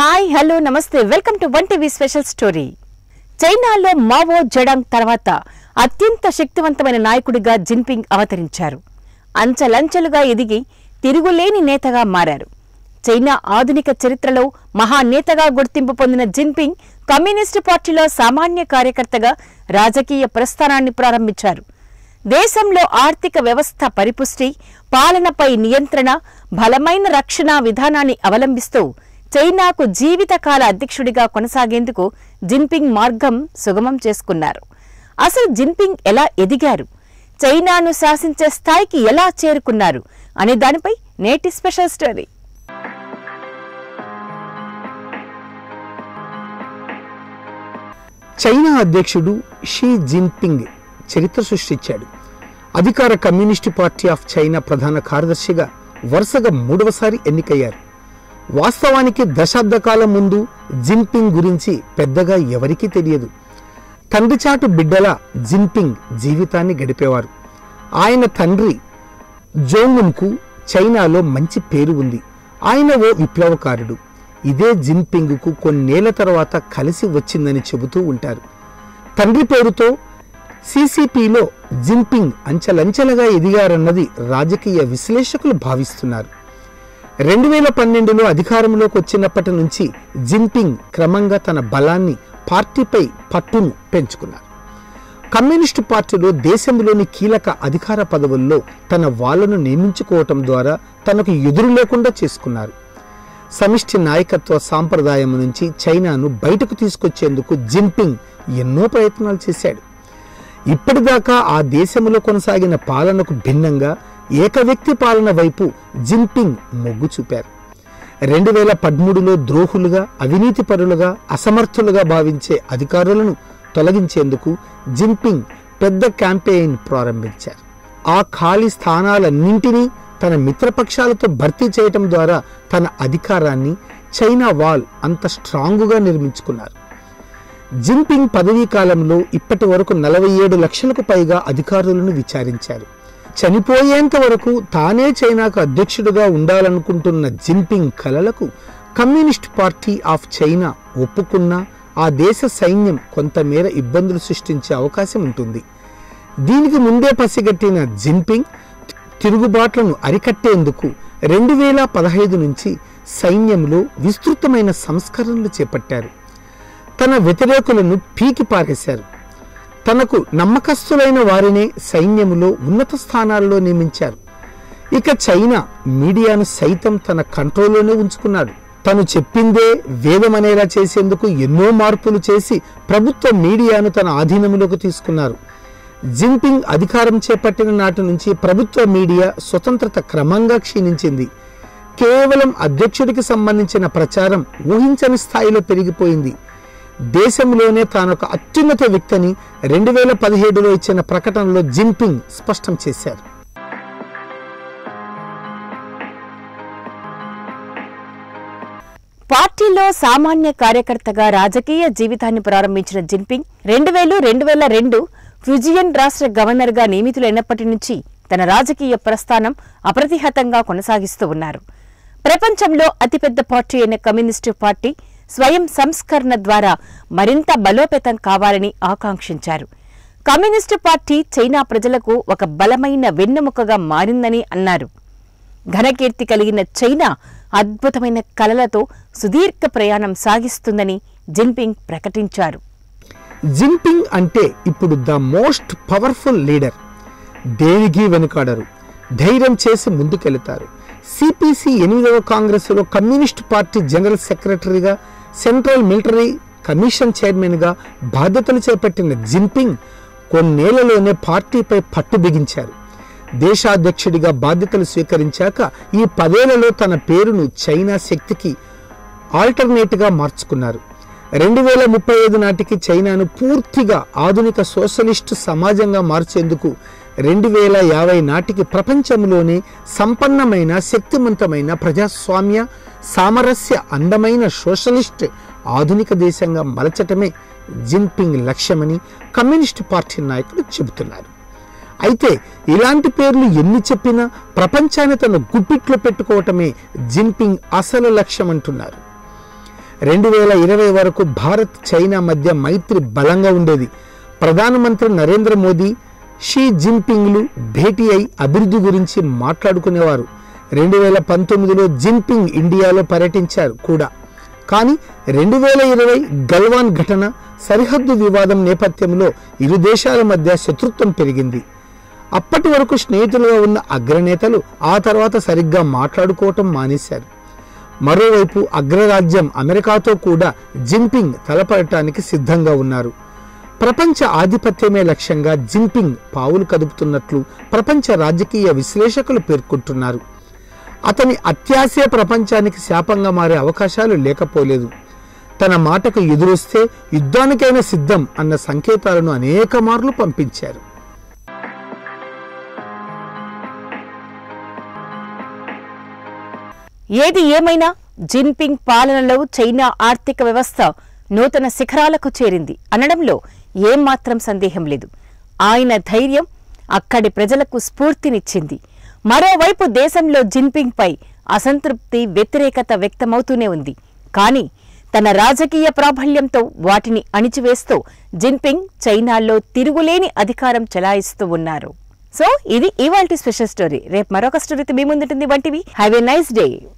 hi hello namaste welcome to one TV special story చైనాలో Mao Zedong తర్వాత అత్యంత శక్తివంతమైన నాయకుడిగా జిన్పింగ్ అవతరించారు అంచెలంచెలుగా ఎదిగి తిరుగులేని నేతగా మారారు చైనా ఆధునిక చరిత్రలో మహానేతగా గుర్తింపు పొందిన జిన్పింగ్ కమ్యూనిస్టు పార్టీలో సామాన్య కార్యకర్తగా రాజకీయ ప్రస్థానాన్ని ప్రారంభించారు దేశంలో ఆర్థిక వ్యవస్థ పరిపుష్టి పాలనపై నియంత్రణ బలమైన రక్షణ విధానాన్ని అవలంబిస్తూ చైనాకు జీవితకాల అధ్యక్షుడిగా కొనసాగేందుకు జిన్పింగ్ మార్గం సుగమం చేసుకున్నారు అసలు జిన్పింగ్ ఎలా ఎదిగారు చైనాను శాసించే స్థాయికి ఎలా చేరుకున్నారు అనే దానిపై నేటి స్పెషల్ స్టోరీ చైనా అధ్యక్షుడు షీ జిన్పింగ్ చరిత్ర సృష్టించాడు అధికార కమ్యూనిస్టు పార్టీ ఆఫ్ చైనా ప్రధాన కార్యదర్శిగా వరుసగా మూడవసారి ఎన్నికయ్యారు వాస్తవానికి దశాబ్ద కాలం ముందు జిన్పింగ్ గురించి పెద్దగా ఎవరికీ తెలియదు తండ్రి చాటు బిడ్డలా జిన్పింగ్ జీవితాన్ని గడిపేవారు ఆయన తండ్రి జోంగున్కు చైనాలో మంచి పేరు ఉంది ఆయన ఓ విప్లవకారుడు ఇదే జిన్పింగ్కు కొన్నేళ్ల తర్వాత కలిసి వచ్చిందని చెబుతూ ఉంటారు తండ్రి పేరుతో సిసిపిలో జిన్పింగ్ అంచెలంచెలుగా ఎదిగారన్నది రాజకీయ విశ్లేషకులు భావిస్తున్నారు రెండు వేల పన్నెండులో అధికారంలోకి వచ్చినప్పటి నుంచి జిన్పింగ్ క్రమంగా తన బలాన్ని పార్టీపై పట్టును పెంచుకున్నారు కమ్యూనిస్టు పార్టీలో దేశంలోని కీలక అధికార పదవుల్లో తన వాళ్లను నియమించుకోవటం ద్వారా తనకు ఎదురు లేకుండా చేసుకున్నారు సమిష్టి నాయకత్వ సాంప్రదాయం నుంచి చైనాను బయటకు తీసుకొచ్చేందుకు జిన్పింగ్ ఎన్నో ప్రయత్నాలు చేశాడు ఇప్పటిదాకా ఆ దేశంలో కొనసాగిన పాలనకు భిన్నంగా ఏకవ్యక్తి పాలన వైపు జిన్పింగ్ మొగ్గు చూపారు రెండు వేల పదమూడులో ద్రోహులుగా అవినీతి పరులుగా అసమర్థులుగా భావించే అధికారులను తొలగించేందుకు జిన్పింగ్ పెద్ద క్యాంపెయిన్ ప్రారంభించారు ఆ ఖాళీ స్థానాలన్నింటినీ తన మిత్రపక్షాలతో భర్తీ చేయటం ద్వారా తన అధికారాన్ని చైనా వాల్ అంత స్ట్రాంగుగా నిర్మించుకున్నారు జిన్పింగ్ పదవీ కాలంలో ఇప్పటి వరకు నలభై ఏడు లక్షలకు పైగా అధికారులను విచారించారు చనిపోయేంత వరకు తానే చైనాకు అధ్యక్షుడిగా ఉండాలనుకుంటున్న జిన్పింగ్ కలలకు కమ్యూనిస్ట్ పార్టీ ఆఫ్ చైనా ఒప్పుకున్నా ఆ దేశ సైన్యం కొంతమేర ఇబ్బందులు సృష్టించే అవకాశం ఉంటుంది దీనికి ముందే పసిగట్టిన జిన్పింగ్ తిరుగుబాట్లను అరికట్టేందుకు రెండు వేల పదహైదు నుంచి సైన్యంలో విస్తృతమైన సంస్కరణలు చేపట్టారు తన వ్యతిరేకులను పీకి పారేశారు తనకు నమ్మకస్తులైన వారినే సైన్యములో ఉన్నత స్థానాల్లో నియమించారు ఇక చైనా మీడియాను సైతం తన కంట్రోల్లోనే ఉంచుకున్నాడు తను చెప్పిందే వేదమనేలా చేసేందుకు ఎన్నో మార్పులు చేసి ప్రభుత్వ మీడియాను తన ఆధీనంలోకి తీసుకున్నారు జిన్పింగ్ అధికారం చేపట్టిన నాటి నుంచి ప్రభుత్వ మీడియా స్వతంత్రత క్రమంగా క్షీణించింది కేవలం అధ్యక్షుడికి సంబంధించిన ప్రచారం ఊహించని స్థాయిలో పెరిగిపోయింది దేశంలోనే తానొక అత్యున్నత వ్యక్తిని రెండు వేల పదిహేడులో ఇచ్చిన ప్రకటనలో జిన్పింగ్ స్పష్టం చేశారు పార్టీలో సామాన్య కార్యకర్తగా రాజకీయ జీవితాన్ని ప్రారంభించిన జిన్పింగ్ రెండు వేలు రెండు వేల రెండు ఫ్యూజియన్ రాష్ట్ర గవర్నర్గా నియమితులైనప్పటి నుంచి తన రాజకీయ ప్రస్థానం అప్రతిహతంగా కొనసాగిస్తూ ఉన్నారు ప్రపంచంలో అతిపెద్ద పార్టీ అయిన కమ్యూనిస్టు పార్టీ స్వయం సంస్కరణ ద్వారా మరింత బలోపేతం కావాలని ఆకాంక్షించారు కమ్యూనిస్టు పార్టీ చైనా ప్రజలకు ఒక బలమైన వెన్నెముకగా మారిందని అన్నారు ఘనకీర్తి కలిగిన చైనా అద్భుతమైన కలలతో సుదీర్ఘ ప్రయాణం సాగిస్తుందని జిన్పింగ్ ప్రకటించారు జిన్పింగ్ అంటే ఇప్పుడు ద మోస్ట్ పవర్ఫుల్ లీడర్ దేనికి వెనుకాడరు ధైర్యం చేసి ముందుకెళతారు సిపిసి ఎనిమిదవ కాంగ్రెస్లో కమ్యూనిస్ట్ పార్టీ జనరల్ సెక్రటరీగా సెంట్రల్ మిలిటరీ కమిషన్ చైర్మన్గా బాధ్యతలు చేపట్టిన జిన్పింగ్ కొన్నేళ్లలోనే పార్టీపై పట్టు బిగించారు దేశాధ్యక్షుడిగా బాధ్యతలు స్వీకరించాక ఈ పదేళ్లలో తన పేరును చైనా శక్తికి ఆల్టర్నేట్గా మార్చుకున్నారు రెండు వేల ముప్పై ఐదు నాటికి చైనాను పూర్తిగా ఆధునిక సోషలిస్టు సమాజంగా మార్చేందుకు రెండు వేల యాభై నాటికి ప్రపంచంలోనే సంపన్నమైన శక్తివంతమైన ప్రజాస్వామ్య సామరస్య అందమైన సోషలిస్ట్ ఆధునిక దేశంగా మలచటమే జిన్పింగ్ లక్ష్యమని కమ్యూనిస్టు పార్టీ నాయకులు చెబుతున్నారు అయితే ఇలాంటి పేర్లు ఎన్ని చెప్పినా ప్రపంచాన్ని తన గుప్పిట్లో పెట్టుకోవటమే జిన్పింగ్ అసలు లక్ష్యం అంటున్నారు రెండు వేల ఇరవై వరకు భారత్ చైనా మధ్య మైత్రి బలంగా ఉండేది ప్రధానమంత్రి నరేంద్ర మోదీ షీ జిన్పింగ్లు భేటీ అయి అభివృద్ధి గురించి మాట్లాడుకునేవారు రెండు వేల పంతొమ్మిదిలో జిన్పింగ్ ఇండియాలో పర్యటించారు కూడా కానీ రెండు వేల ఇరవై గల్వాన్ ఘటన సరిహద్దు వివాదం నేపథ్యంలో ఇరు దేశాల మధ్య శత్రుత్వం పెరిగింది అప్పటి వరకు స్నేహితులుగా ఉన్న అగ్రనేతలు ఆ తర్వాత సరిగ్గా మాట్లాడుకోవటం మానేశారు మరోవైపు అగ్రరాజ్యం అమెరికాతో కూడా జిన్పింగ్ తలపడటానికి సిద్ధంగా ఉన్నారు ప్రపంచ ఆధిపత్యమే లక్ష్యంగా జిన్పింగ్ పావులు కదుపుతున్నట్లు ప్రపంచ రాజకీయ విశ్లేషకులు పేర్కొంటున్నారు అతని అత్యాశయ ప్రపంచానికి శాపంగా మారే అవకాశాలు లేకపోలేదు తన మాటకు ఎదురొస్తే యుద్ధానికైనా సిద్ధం అన్న సంకేతాలను అనేక మార్లు పంపించారు ఏది ఏమైనా జిన్పింగ్ పాలనలో చైనా ఆర్థిక వ్యవస్థ నూతన శిఖరాలకు చేరింది అనడంలో ఏమాత్రం సందేహం లేదు ఆయన ధైర్యం అక్కడి ప్రజలకు స్ఫూర్తినిచ్చింది మరోవైపు దేశంలో జిన్పింగ్ పై అసంతృప్తి వ్యతిరేకత వ్యక్తమవుతూనే ఉంది కానీ తన రాజకీయ ప్రాబల్యంతో వాటిని అణిచివేస్తూ జిన్పింగ్ చైనాలో తిరుగులేని అధికారం చెలాయిస్తూ ఉన్నారు సో ఇది ఇవాల్టి స్పెషల్ స్టోరీ రేపు మరొక స్టోరీతో మీ ముందుంటుంది వంటివి హ్యావ్ ఎ నైస్ డే